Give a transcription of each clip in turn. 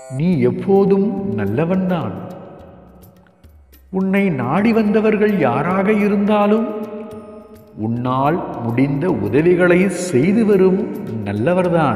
நீ எப்போதும் நல்லவன்தான் உன்னை நாடி வந்தவர்கள் யாராக இருந்தாலும் உன்னால் முடிந்த உதவிகளை செய்து வரும் நல்லவர்தான்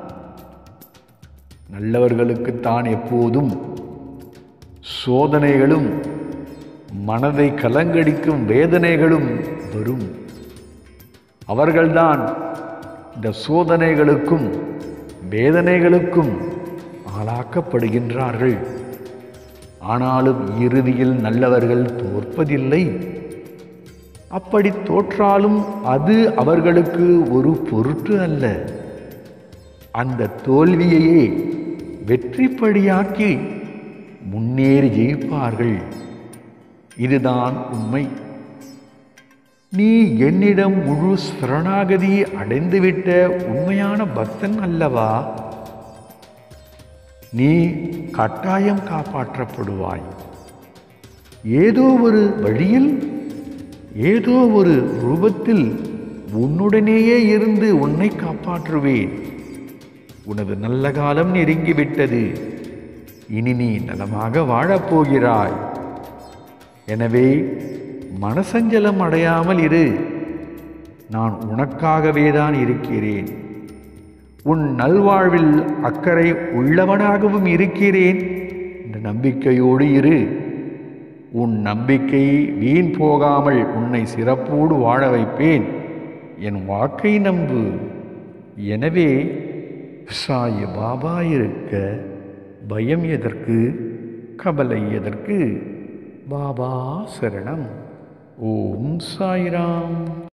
நல்லவர்களுக்குத்தான் எப்போதும் சோதனைகளும் மனதை கலங்கடிக்கும் வேதனைகளும் வரும் அவர்கள்தான் இந்த சோதனைகளுக்கும் வேதனைகளுக்கும் ஆளாக்கப்படுகின்றார்கள் ஆனாலும் இறுதியில் நல்லவர்கள் தோற்பதில்லை அப்படி தோற்றாலும் அது அவர்களுக்கு ஒரு பொருட்டு அல்ல அந்த தோல்வியையே வெற்றிப்படியாக்கி முன்னேறி ஜெயிப்பார்கள் இதுதான் உண்மை நீ என்னிடம் முழு சரணாகதி அடைந்துவிட்ட உண்மையான பக்தன் அல்லவா நீ கட்டாயம் காப்பாற்றப்படுவாய் ஏதோ ஒரு வழியில் ஏதோ ஒரு ரூபத்தில் உன்னுடனேயே இருந்து உன்னை காப்பாற்றுவேன் உனது நல்ல காலம் நெருங்கிவிட்டது இனி நீ நலமாக வாழப்போகிறாய் எனவே மனசஞ்சலம் அடையாமல் இரு நான் உனக்காகவே தான் இருக்கிறேன் உன் நல்வாழ்வில் அக்கறை உள்ளவனாகவும் இருக்கிறேன் என்ற நம்பிக்கையோடு இரு உன் நம்பிக்கை வீண் போகாமல் உன்னை சிறப்போடு வாழ வைப்பேன் என் வாக்கை நம்பு எனவே சாய பாபா இருக்க பயம் எதற்கு கவலை எதற்கு பாபா சரணம் ஓம் சாய்ராம்